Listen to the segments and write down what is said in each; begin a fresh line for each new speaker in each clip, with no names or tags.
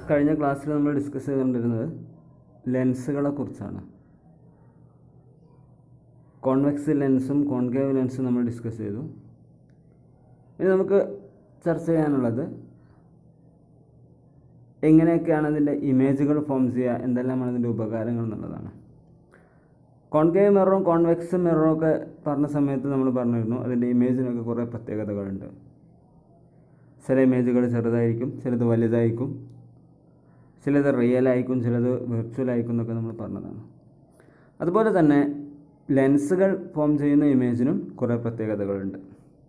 കഴിഞ്ഞ ക്ലാസ്സിൽ നമ്മൾ ഡിസ്കസ് ചെയ്തുകൊണ്ടിരുന്നത് ലെൻസുകളെ കുറിച്ചാണ് കോൺവെക്സ് ലെൻസും കോൺകേവ് ലെൻസും നമ്മൾ ഡിസ്കസ് ചെയ്തു ഇനി നമുക്ക് ചർച്ച ചെയ്യാനുള്ളത് എങ്ങനെയൊക്കെയാണ് അതിൻ്റെ ഇമേജുകൾ ഫോം ചെയ്യുക എന്തെല്ലാമാണ് അതിൻ്റെ ഉപകാരങ്ങൾ എന്നുള്ളതാണ് കോൺകേവ് മിററും കോൺവെക്സ് മിററും ഒക്കെ പറഞ്ഞ സമയത്ത് നമ്മൾ പറഞ്ഞിരുന്നു അതിൻ്റെ ഇമേജിനൊക്കെ കുറേ പ്രത്യേകതകളുണ്ട് ചില ഇമേജുകൾ ചെറുതായിരിക്കും ചിലത് വലുതായിരിക്കും ചിലത് റിയൽ ആയിരിക്കും ചിലത് വെർച്വൽ ആയിരിക്കും എന്നൊക്കെ നമ്മൾ പറഞ്ഞതാണ് അതുപോലെ തന്നെ ലെൻസുകൾ ഫോം ചെയ്യുന്ന ഇമേജിനും കുറേ പ്രത്യേകതകളുണ്ട്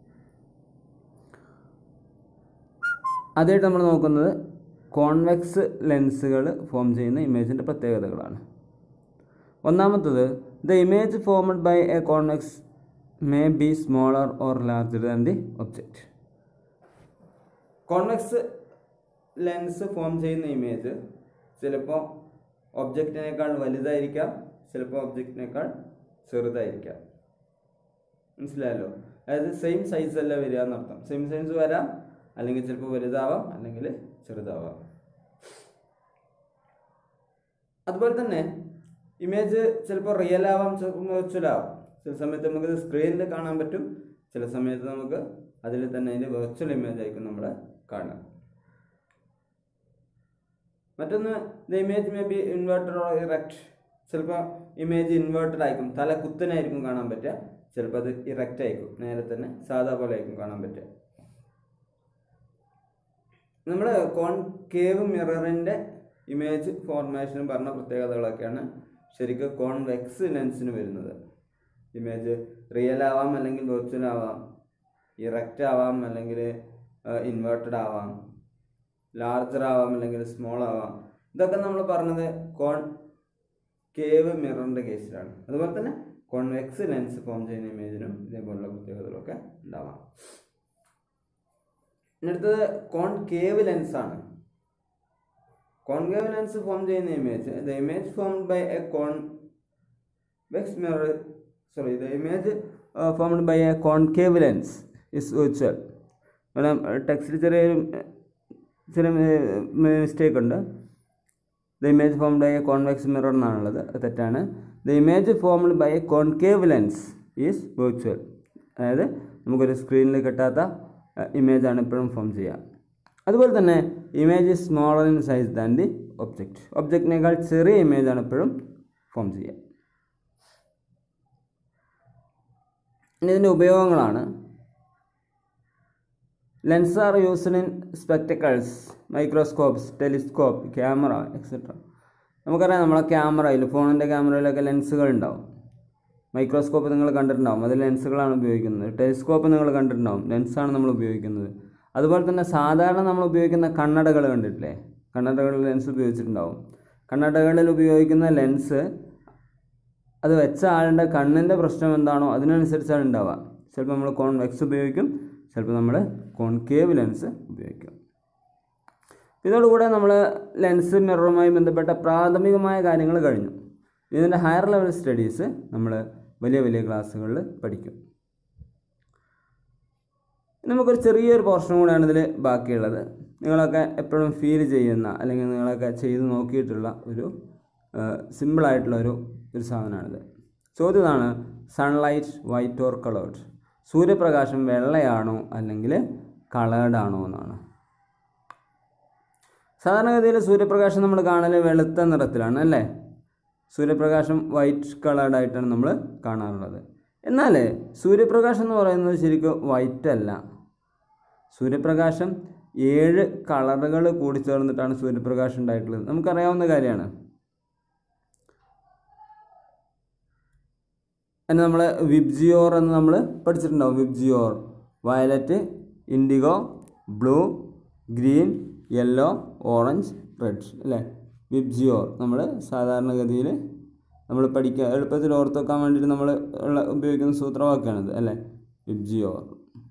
ആദ്യമായിട്ട് നമ്മൾ നോക്കുന്നത് കോൺവെക്സ് ലെൻസുകൾ ഫോം ചെയ്യുന്ന ഇമേജിൻ്റെ പ്രത്യേകതകളാണ് ഒന്നാമത്തത് the image formed by a convex may be smaller or larger than the object convex lens form ചെയ്യുന്ന ഇമേജ് ചിലപ്പോൾ ഒബ്ജക്റ്റിനേക്കാൾ വലുതായിരിക്കാം ചിലപ്പോൾ ഒബ്ജക്റ്റിനേക്കാൾ ചെറുതായിരിക്കാം മനസ്സിലായല്ലോ അതായത് സെയിം സൈസ് അല്ല വരിക എന്നർത്ഥം സെയിം സൈസ് വരാം അല്ലെങ്കിൽ ചിലപ്പോൾ വലുതാവാം അല്ലെങ്കിൽ ചെറുതാവാം അതുപോലെ തന്നെ ഇമേജ് ചിലപ്പോൾ റിയൽ ആവാം ചിലപ്പോൾ വെർച്വൽ ആവാം ചില സമയത്ത് നമുക്കത് സ്ക്രീനിൽ കാണാൻ പറ്റും ചില സമയത്ത് നമുക്ക് അതിൽ തന്നെ അതിൻ്റെ വെർച്വൽ ഇമേജ് ആയിരിക്കും നമ്മൾ കാണുക മറ്റൊന്ന് the image may be inverted or erect ചിലപ്പോൾ ഇമേജ് ഇൻവേർട്ടഡ് ആയിരിക്കും തല കുത്തനായിരിക്കും കാണാൻ പറ്റുക ചിലപ്പോൾ അത് ഇറക്റ്റ് ആയിരിക്കും നേരെ തന്നെ സാധാ പോലെ ആയിരിക്കും കാണാൻ പറ്റുക നമ്മൾ കോൺകേവ് മിററിൻ്റെ ഇമേജ് ഫോർമേഷനും പറഞ്ഞ പ്രത്യേകതകളൊക്കെയാണ് ശരിക്കും കോൺവെക്സ് ലെൻസിന് വരുന്നത് ഇമേജ് റിയൽ ആവാം അല്ലെങ്കിൽ വെർച്വൽ ആവാം ഇറക്റ്റ് ആവാം അല്ലെങ്കിൽ ഇൻവേർട്ടഡ് ആവാം ലാർജർ ആവാം അല്ലെങ്കിൽ സ്മോൾ ആവാം ഇതൊക്കെ നമ്മൾ പറഞ്ഞത് കോൺ കേവ് മിററിൻ്റെ കേസിലാണ് അതുപോലെ തന്നെ കോൺവെക്സ് ലെൻസ് ഫോം ചെയ്യുന്ന ഇമേജിനും ഇതേപോലുള്ള പ്രത്യേകതകളൊക്കെ ഉണ്ടാവാം ഇനി അടുത്തത് കോൺകേവ് ലെൻസ് ആണ് കോൺകേവ് ലെൻസ് ഫോം ചെയ്യുന്ന image the image formed by a convex mirror sorry the image formed by a concave lens is virtual കാരണം ടെക്സ്റ്റിൽ ചെറിയൊരു ചെറിയ മിസ്റ്റേക്ക് ഉണ്ട് the image formed by a convex mirror എന്നാണുള്ളത് അത് തെറ്റാണ് the image formed by a concave lens is virtual അതായത് നമുക്കൊരു സ്ക്രീനിൽ കിട്ടാത്ത ഇമേജാണ് എപ്പോഴും ഫോം ചെയ്യുക അതുപോലെ തന്നെ image is smaller in size than the object ഒബ്ജക്റ്റിനേക്കാൾ ചെറിയ ഇമേജാണ് എപ്പോഴും ഫോം ചെയ്യുക ഇനി ഇതിൻ്റെ ഉപയോഗങ്ങളാണ് lens are used in spectacles microscopes telescope camera etcetera നമുക്കറിയാം നമ്മളെ ക്യാമറയിൽ ഫോണിൻ്റെ ക്യാമറയിലൊക്കെ ലെൻസുകൾ ഉണ്ടാവും മൈക്രോസ്കോപ്പ് നിങ്ങൾ കണ്ടിട്ടുണ്ടാവും അത് ലെൻസുകളാണ് ഉപയോഗിക്കുന്നത് ടെലിസ്കോപ്പ് നിങ്ങൾ കണ്ടിട്ടുണ്ടാവും ലെൻസാണ് നമ്മൾ ഉപയോഗിക്കുന്നത് അതുപോലെ തന്നെ സാധാരണ നമ്മൾ ഉപയോഗിക്കുന്ന കണ്ണടകൾ കണ്ടിട്ടില്ലേ കണ്ണടകളിൽ ലെൻസ് ഉപയോഗിച്ചിട്ടുണ്ടാവും കണ്ണടകളിൽ ഉപയോഗിക്കുന്ന ലെൻസ് അത് വെച്ച ആളുടെ കണ്ണിൻ്റെ പ്രശ്നം എന്താണോ അതിനനുസരിച്ചാണ് ഉണ്ടാവുക ചിലപ്പോൾ നമ്മൾ കോൺവെക്സ് ഉപയോഗിക്കും ചിലപ്പോൾ നമ്മൾ കോൺകേവ് ലെൻസ് ഉപയോഗിക്കും ഇതോടുകൂടെ നമ്മൾ ലെൻസ് മിററുമായി ബന്ധപ്പെട്ട പ്രാഥമികമായ കാര്യങ്ങൾ കഴിഞ്ഞു ഇതിൻ്റെ ഹയർ ലെവൽ സ്റ്റഡീസ് നമ്മൾ വലിയ വലിയ ക്ലാസ്സുകളിൽ പഠിക്കും നമുക്കൊരു ചെറിയൊരു പോർഷൻ കൂടെയാണ് ഇതിൽ ബാക്കിയുള്ളത് നിങ്ങളൊക്കെ എപ്പോഴും ഫീൽ ചെയ്യുന്ന അല്ലെങ്കിൽ നിങ്ങളൊക്കെ ചെയ്ത് നോക്കിയിട്ടുള്ള ഒരു സിമ്പിളായിട്ടുള്ള ഒരു ഒരു സാധനമാണിത് ചോദ്യം ഇതാണ് സൺലൈറ്റ് വൈറ്റ് ഓർ കളേർഡ് സൂര്യപ്രകാശം വെള്ളയാണോ അല്ലെങ്കിൽ കളേർഡ് ആണോ എന്നാണ് സാധാരണഗതിയിൽ സൂര്യപ്രകാശം നമ്മൾ കാണൽ വെളുത്ത നിറത്തിലാണ് അല്ലേ സൂര്യപ്രകാശം വൈറ്റ് കളേർഡ് ആയിട്ടാണ് നമ്മൾ കാണാറുള്ളത് എന്നാൽ സൂര്യപ്രകാശം എന്ന് പറയുന്നത് ശരിക്കും വൈറ്റ് അല്ല സൂര്യപ്രകാശം ഏഴ് കളറുകൾ കൂടി ചേർന്നിട്ടാണ് സൂര്യപ്രകാശം ഉണ്ടായിട്ടുള്ളത് നമുക്കറിയാവുന്ന കാര്യമാണ് അതിന് നമ്മൾ വിബ്ജിയോർ എന്ന് നമ്മൾ പഠിച്ചിട്ടുണ്ടാവും VIBGYOR violet indigo blue green yellow orange red അല്ലേ വിബ്ജിയോർ നമ്മൾ സാധാരണഗതിയിൽ നമ്മൾ പഠിക്കുക എളുപ്പത്തിൽ ഓർത്ത് വെക്കാൻ വേണ്ടിയിട്ട് നമ്മൾ ഉള്ള ഉപയോഗിക്കുന്ന സൂത്രവാക്യമാണിത് അല്ലേ VIBGYOR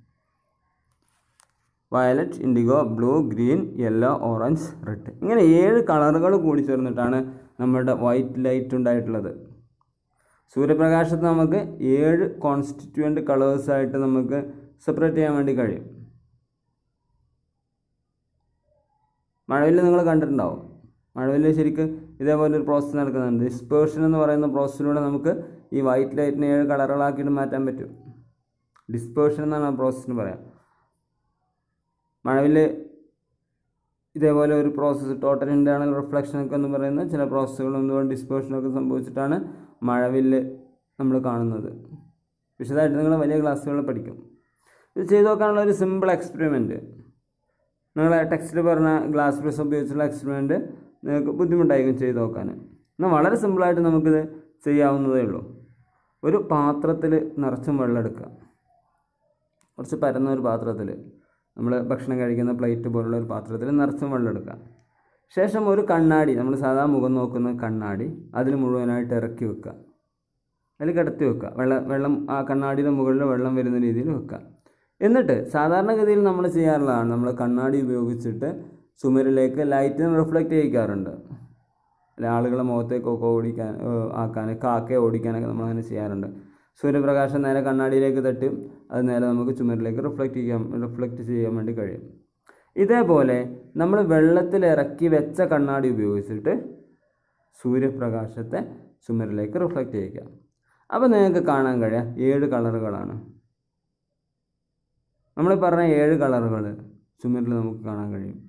violet indigo blue green yellow orange red ഇങ്ങനെ ഏഴ് കളറുകൾ കൂടി ചേർന്നിട്ടാണ് നമ്മളുടെ വൈറ്റ് ലൈറ്റ് ഉണ്ടായിട്ടുള്ളത് സൂര്യപ്രകാശത്ത് നമുക്ക് ഏഴ് കോൺസ്റ്റിറ്റ്യൂവൻ്റ് കളേഴ്സായിട്ട് നമുക്ക് സെപ്പറേറ്റ് ചെയ്യാൻ വേണ്ടി കഴിയും മഴവില്ല് നിങ്ങൾ കണ്ടിട്ടുണ്ടാവും മഴവില്ല് ശരിക്കും ഇതേപോലെ ഒരു പ്രോസസ്സ് നടക്കുന്നുണ്ട് ഡിസ്പേർഷൻ എന്ന് പറയുന്ന പ്രോസസ്സിലൂടെ നമുക്ക് ഈ വൈറ്റ് ലൈറ്റിനെ ഏഴ് കളറുകളാക്കിയിട്ട് മാറ്റാൻ പറ്റും ഡിസ്പേർഷൻ എന്നാണ് ആ പ്രോസസ്സിന് പറയാം മഴവില്ല് ഇതേപോലെ ഒരു പ്രോസസ്സ് ടോട്ടൽ ഇൻറ്റേർണൽ റിഫ്ലക്ഷൻ ഒക്കെ എന്ന് പറയുന്ന ചില പ്രോസസ്സുകളും എന്തുകൊണ്ട് ഡിസ്പേർഷനൊക്കെ സംഭവിച്ചിട്ടാണ് മഴവില്ല് നമ്മൾ കാണുന്നത് വിശദമായിട്ട് നിങ്ങൾ വലിയ ക്ലാസ്സുകളിൽ പഠിക്കും ഇത് ചെയ്തു നോക്കാനുള്ള ഒരു സിമ്പിൾ എക്സ്പെരിമെൻറ്റ് നിങ്ങൾ ടെക്സ്റ്റിൽ പറഞ്ഞ ഗ്ലാസ് ബ്രസ് ഉപയോഗിച്ചുള്ള എക്സ്പെരിമെൻറ്റ് നിങ്ങൾക്ക് ബുദ്ധിമുട്ടായിരിക്കും ചെയ്ത് നോക്കാൻ എന്നാൽ വളരെ സിമ്പിളായിട്ട് നമുക്കിത് ചെയ്യാവുന്നതേ ഉള്ളൂ ഒരു പാത്രത്തിൽ നിറച്ചും വെള്ളം എടുക്കുക കുറച്ച് പരന്ന ഒരു പാത്രത്തിൽ നമ്മൾ ഭക്ഷണം കഴിക്കുന്ന പ്ലേറ്റ് പോലുള്ള ഒരു പാത്രത്തിൽ നിറച്ചും വെള്ളം എടുക്കുക ശേഷം ഒരു കണ്ണാടി നമ്മൾ സാധാ മുഖം നോക്കുന്ന കണ്ണാടി അതിൽ മുഴുവനായിട്ട് ഇറക്കി വെക്കുക അതിൽ കിടത്തി വെക്കുക വെള്ളം വെള്ളം ആ കണ്ണാടിയുടെ മുകളിൽ വെള്ളം വരുന്ന രീതിയിൽ വെക്കുക എന്നിട്ട് സാധാരണഗതിയിൽ നമ്മൾ ചെയ്യാറുള്ളതാണ് നമ്മൾ കണ്ണാടി ഉപയോഗിച്ചിട്ട് ചുമരിലേക്ക് ലൈറ്റിനെ റിഫ്ലക്റ്റ് ചെയ്യിക്കാറുണ്ട് അല്ല ആളുകളെ മുഖത്തേക്കൊക്കെ ഓടിക്കാൻ ഏഹ് ആക്കാൻ കാക്കയെ ഓടിക്കാനൊക്കെ നമ്മൾ അങ്ങനെ ചെയ്യാറുണ്ട് സൂര്യപ്രകാശം നേരെ കണ്ണാടിയിലേക്ക് തട്ടി അത് നേരെ നമുക്ക് ചുമരിലേക്ക് റിഫ്ലക്റ്റ് ചെയ്യാൻ റിഫ്ലക്റ്റ് ചെയ്യാൻ വേണ്ടി കഴിയും ഇതേപോലെ നമ്മൾ വെള്ളത്തിൽ ഇറക്കി വെച്ച കണ്ണാടി ഉപയോഗിച്ചിട്ട് സൂര്യപ്രകാശത്തെ ചുമരിലേക്ക് റിഫ്ലക്റ്റ് ചെയ്യിക്കാം അപ്പോൾ നിങ്ങൾക്ക് കാണാൻ കഴിയുക ഏഴ് കളറുകളാണ് നമ്മൾ പറഞ്ഞ ഏഴ് കളറുകൾ ചുമരിൽ നമുക്ക് കാണാൻ കഴിയും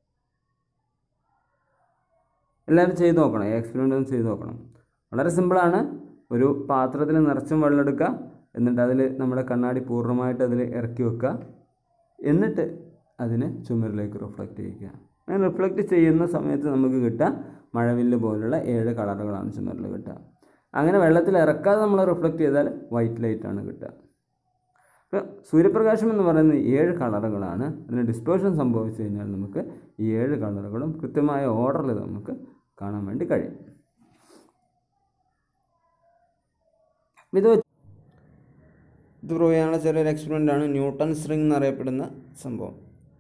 എല്ലാവരും ചെയ്ത് നോക്കണം ഈ എക്സ്പെരിമെൻ്റ് ഒന്ന് ചെയ്ത് നോക്കണം വളരെ സിമ്പിളാണ് ഒരു പാത്രത്തിൽ നിറച്ചും വെള്ളം എടുക്കുക എന്നിട്ട് അതിൽ നമ്മുടെ കണ്ണാടി പൂർണ്ണമായിട്ട് അതിൽ ഇറക്കി വെക്കുക എന്നിട്ട് അതിനെ ചുമരിലേക്ക് റിഫ്ലക്റ്റ് ചെയ്യിക്കുക അങ്ങനെ റിഫ്ലക്റ്റ് ചെയ്യുന്ന സമയത്ത് നമുക്ക് കിട്ടുക മഴവില്ല് പോലുള്ള ഏഴ് കളറുകളാണ് ചുമരിൽ കിട്ടുക അങ്ങനെ വെള്ളത്തിൽ ഇറക്കാതെ നമ്മൾ റിഫ്ലക്റ്റ് ചെയ്താൽ വൈറ്റ് ലൈറ്റാണ് കിട്ടുക ഇപ്പോൾ സൂര്യപ്രകാശം എന്ന് പറയുന്നത് ഏഴ് കളറുകളാണ് അതിന് ഡിസ്പേർഷൻ സംഭവിച്ചു കഴിഞ്ഞാൽ നമുക്ക് ഈ ഏഴ് കളറുകളും കൃത്യമായ ഓർഡറിൽ നമുക്ക് കാണാൻ വേണ്ടി കഴിയും ഇത് വെച്ച് ഇത് പ്രൂവ് ചെയ്യാനുള്ള ചെറിയൊരു എക്സ്പെരിമെൻ്റ് ആണ് ന്യൂട്ടൺസ് റിംഗ് എന്നറിയപ്പെടുന്ന സംഭവം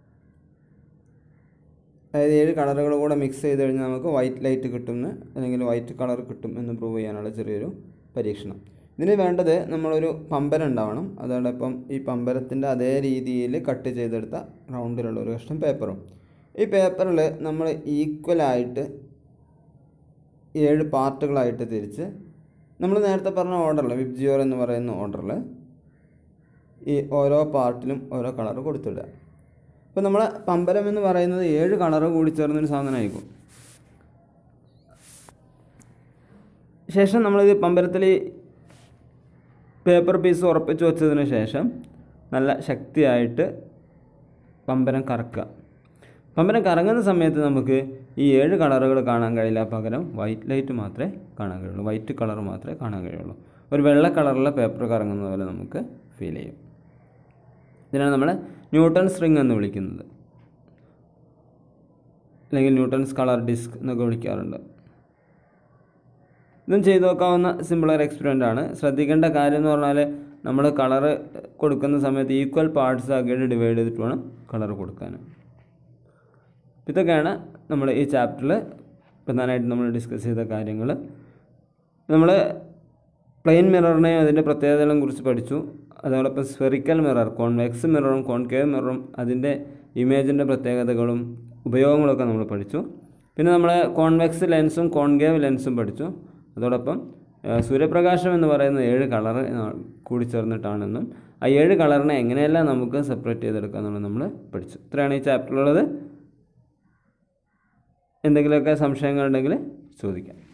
അതായത് ഏഴ് കളറുകൾ കൂടെ മിക്സ് ചെയ്ത് കഴിഞ്ഞാൽ നമുക്ക് വൈറ്റ് ലൈറ്റ് കിട്ടുമെന്ന് അല്ലെങ്കിൽ വൈറ്റ് കളർ കിട്ടും എന്ന് പ്രൂവ് ചെയ്യാനുള്ള ചെറിയൊരു പരീക്ഷണം ഇതിന് വേണ്ടത് നമ്മളൊരു പമ്പരം ഉണ്ടാവണം അതോടൊപ്പം ഈ പമ്പരത്തിൻ്റെ അതേ രീതിയിൽ കട്ട് ചെയ്തെടുത്ത റൗണ്ടിലുള്ള ഒരു കഷ്ണം പേപ്പറും ഈ പേപ്പറിൽ നമ്മൾ ഈക്വലായിട്ട് ഏഴ് പാർട്ടുകളായിട്ട് തിരിച്ച് നമ്മൾ നേരത്തെ പറഞ്ഞ ഓർഡറിൽ വിബ്ജിയോർ എന്ന് പറയുന്ന ഓർഡറിൽ ഈ ഓരോ പാർട്ടിലും ഓരോ കളർ കൊടുത്തിടുക അപ്പോൾ നമ്മൾ പമ്പരം എന്ന് പറയുന്നത് ഏഴ് കളറ് കൂടി ചേർന്നൊരു സാധനമായിരിക്കും ശേഷം നമ്മളിത് പമ്പരത്തിൽ പേപ്പർ പീസ് ഉറപ്പിച്ച് വെച്ചതിന് ശേഷം നല്ല ശക്തിയായിട്ട് പമ്പരം കറക്കുക പമ്പരം കറങ്ങുന്ന സമയത്ത് നമുക്ക് ഈ ഏഴ് കളറുകൾ കാണാൻ കഴിയില്ല പകരം വൈറ്റ് ലൈറ്റ് മാത്രമേ കാണാൻ കഴിയുള്ളൂ വൈറ്റ് കളർ മാത്രമേ കാണാൻ കഴിയുള്ളൂ ഒരു വെള്ള കളറിലെ പേപ്പർ കറങ്ങുന്ന പോലെ നമുക്ക് ഫീൽ ചെയ്യും ഇതിനാണ് നമ്മൾ ന്യൂട്ടൺസ് റിംഗ് എന്ന് വിളിക്കുന്നത് അല്ലെങ്കിൽ ന്യൂട്ടൺസ് കളർ ഡിസ്ക് എന്നൊക്കെ വിളിക്കാറുണ്ട് ഇതും ചെയ്തു നോക്കാവുന്ന സിമ്പിളർ എക്സ്പെരിമെൻ്റ് ആണ് ശ്രദ്ധിക്കേണ്ട കാര്യം എന്ന് പറഞ്ഞാൽ നമ്മൾ കളറ് കൊടുക്കുന്ന സമയത്ത് ഈക്വൽ പാർട്സ് ആക്കിയിട്ട് ഡിവൈഡ് ചെയ്തിട്ട് വേണം കളർ കൊടുക്കാൻ ഇതൊക്കെയാണ് നമ്മൾ ഈ ചാപ്റ്ററിൽ പ്രധാനമായിട്ട് നമ്മൾ ഡിസ്കസ് ചെയ്ത കാര്യങ്ങൾ നമ്മൾ പ്ലെയിൻ മിററിനെയും അതിൻ്റെ പ്രത്യേകതകളെയും കുറിച്ച് പഠിച്ചു അതോടൊപ്പം സ്ഫെറിക്കൽ മിറർ കോൺവെക്സ് മിററും കോൺകേവ് മിററും അതിൻ്റെ ഇമേജിൻ്റെ പ്രത്യേകതകളും ഉപയോഗങ്ങളൊക്കെ നമ്മൾ പഠിച്ചു പിന്നെ നമ്മൾ കോൺവെക്സ് ലെൻസും കോൺകേവ് ലെൻസും പഠിച്ചു അതോടൊപ്പം ആ, സൂര്യപ്രകാശം എന്ന് പറയുന്ന ഏഴ് കളർ കൂടി ചേർന്നിട്ടാണെന്നും ആ ഏഴ് കളറിനെ എങ്ങനെയെല്ലാം നമുക്ക് സെപ്പറേറ്റ് ചെയ്തെടുക്കാം എന്നുള്ളത് നമ്മൾ പഠിച്ചു ഇത്രയാണ് ഈ ചാപ്റ്ററിലുള്ളത് എന്തെങ്കിലുമൊക്കെ സംശയങ്ങളുണ്ടെങ്കിൽ ചോദിക്കാം